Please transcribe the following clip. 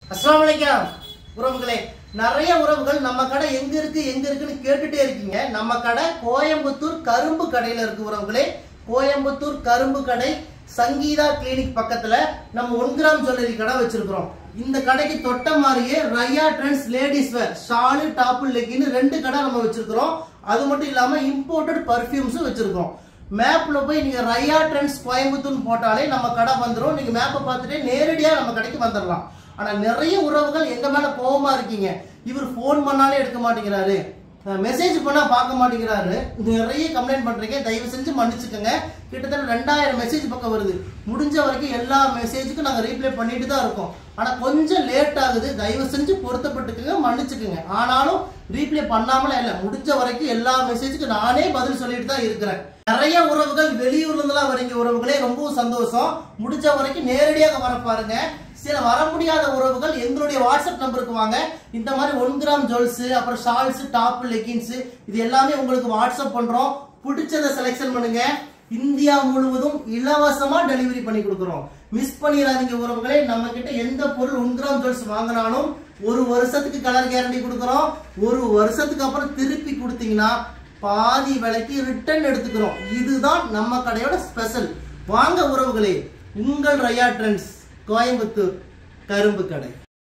அஸ்ஸலாமு அலைக்கும் உறவுகளே நிறைய உறவுகள் நம்ம கடை எங்க இருக்கு எங்க இருக்குன்னு கேட்டுட்டே இருக்கீங்க நம்ம கடை கோயம்புத்தூர் கரும்பு கடையில இருக்கு உறவுகளே கோயம்புத்தூர் கரும்பு கடை சங்கீதா கிளினிக் பக்கத்துல நம்ம ஒன் கிராம் ஜுவல்லரி கடை வச்சிருக்கிறோம் இந்த கடைக்கு தொட்ட மாதிரியே Raya trends ladies wear shawl top லெக்கின்னு ரெண்டு கடை நம்ம வச்சிருக்கிறோம் அது மட்டும் இல்லாம இம்போர்ட்டட் பர்ஃபியூம்ஸும் வச்சிருக்கிறோம் மேப்ல போய் நீங்க ரயா ட்ரெண்ட்ஸ் கோயம்புத்தூர்னு போட்டாலே நம்ம கடை வந்துரும் நீங்க மேப்பை பார்த்துட்டு நேரடியா நம்ம கடைக்கு வந்துடலாம் ஆனா நிறைய உறவுகள் எங்க மேல கோவமா இருக்கீங்க இவர் ஃபோன் பண்ணாலே எடுக்க மாட்டேங்கிறாரு மெசேஜ் பண்ணா பார்க்க மாட்டேங்கிறாரு நிறைய கம்ப்ளைண்ட் பண்றீங்க தயவு செஞ்சு மன்னிச்சுக்கோங்க கிட்டத்தட்ட ரெண்டாயிரம் மெசேஜ் பக்கம் வருது முடிஞ்ச வரைக்கும் எல்லா மெசேஜுக்கும் நாங்க ரீப்ளை பண்ணிட்டு தான் இருக்கோம் ஆனா கொஞ்சம் லேட் ஆகுது தயவு செஞ்சு பொருத்தப்பட்டுக்குங்க மன்னிச்சுக்குங்க ஆனாலும் ரீப்ளை பண்ணாமலே இல்லை முடிஞ்ச வரைக்கும் எல்லா மெசேஜுக்கும் நானே பதில் சொல்லிட்டு தான் இருக்கிறேன் நிறைய உறவுகள் வெளியூர்ல இருந்தெல்லாம் வரீங்க உறவுகளே ரொம்பவும் சந்தோஷம் முடிஞ்ச வரைக்கும் நேரடியாக வர பாருங்க சில வர முடியாத உறவுகள் எங்களுடைய வாட்ஸ்அப் நம்பருக்கு வாங்க இந்த மாதிரி ஒன் கிராம் ஜுவல்ஸ் அப்புறம் ஷால்ஸ் டாப் லெகின்ஸ் இது எல்லாமே உங்களுக்கு வாட்ஸ்அப் பண்றோம் பிடிச்சதை செலெக்ஷன் பண்ணுங்க இந்தியா முழுவதும் இலவசமா டெலிவரி பண்ணி கொடுக்குறோம் மிஸ் பண்ணிடாதீங்க உறவுகளே நம்ம கிட்ட எந்த பொருள் ஒன் கிராம் ஜுவல்ஸ் வாங்கினாலும் ஒரு வருஷத்துக்கு கலர் கேரண்டி கொடுக்குறோம் ஒரு வருஷத்துக்கு அப்புறம் திருப்பி கொடுத்தீங்கன்னா பாதி விலைக்கு ரிட்டர்ன் எடுத்துக்கிறோம் இதுதான் நம்ம கடையோட ஸ்பெஷல் வாங்க உறவுகளே உங்கள் ரயா ட்ரெண்ட்ஸ் கோயம்புத்தூர் கரும்பு கடை